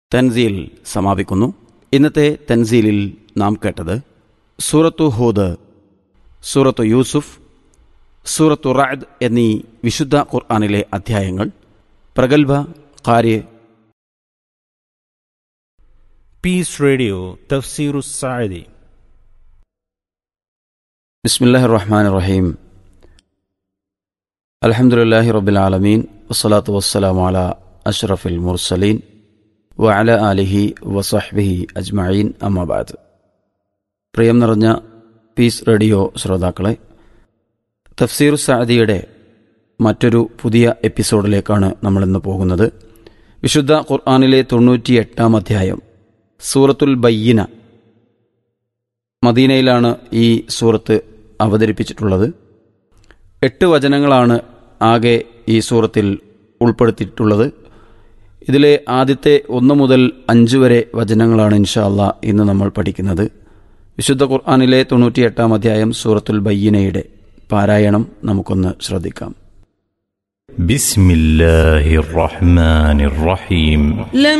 തൻസീൽ സമാപിക്കുന്നു ഇന്നത്തെ തൻസീലിൽ നാം കേട്ടത് സൂറത്തു ഹൂദ് സൂറത്തു യൂസുഫ് സൂറത്തു റാദ് എന്നീ വിശുദ്ധ ഖുർആാനിലെ അധ്യായങ്ങൾ പ്രഗത്ഭ കാര്യ പീസ് റേഡിയോ തഫ്സീറു സാഴി ബിസ്മില്ലാഹി റഹ്മാൻ റഹീം അലഹമുല്ലാഹി റബ്ബിൽ ആലമീൻ വസ്സലാത്തു വസ്സലാം അല അഷ്റഫിൽ മുർസലീൻ വഅല ആലിഹി വസഹ്ബിഹി അജ്മഈൻ അമ്മാബാദ് പ്രിയം നിറഞ്ഞ പീസ് റേഡിയോ ശ്രോതാക്കളെ തഫ്സീർ സാദിയുടെ മറ്റൊരു പുതിയ എപ്പിസോഡിലേക്കാണ് നമ്മളിന്ന് പോകുന്നത് വിശുദ്ധ ഖുർആാനിലെ തൊണ്ണൂറ്റിയെട്ടാം അധ്യായം സൂറത്തുൽ ബയ്യന മദീനയിലാണ് ഈ സൂറത്ത് അവതരിപ്പിച്ചിട്ടുള്ളത് എട്ട് വചനങ്ങളാണ് ആകെ ഈ സൂറത്തിൽ ഉൾപ്പെടുത്തിയിട്ടുള്ളത് ഇതിലെ ആദ്യത്തെ ഒന്ന് മുതൽ അഞ്ച് വരെ വചനങ്ങളാണ് ഇൻഷാ അള്ളാ ഇന്ന് നമ്മൾ പഠിക്കുന്നത് വിശുദ്ധ ഖുർആാനിലെ തൊണ്ണൂറ്റിയെട്ടാം അധ്യായം സൂറത്തുൽ ബയ്യനയുടെ പാരായണം നമുക്കൊന്ന് ശ്രദ്ധിക്കാം بسم الله الرحمن الرحيم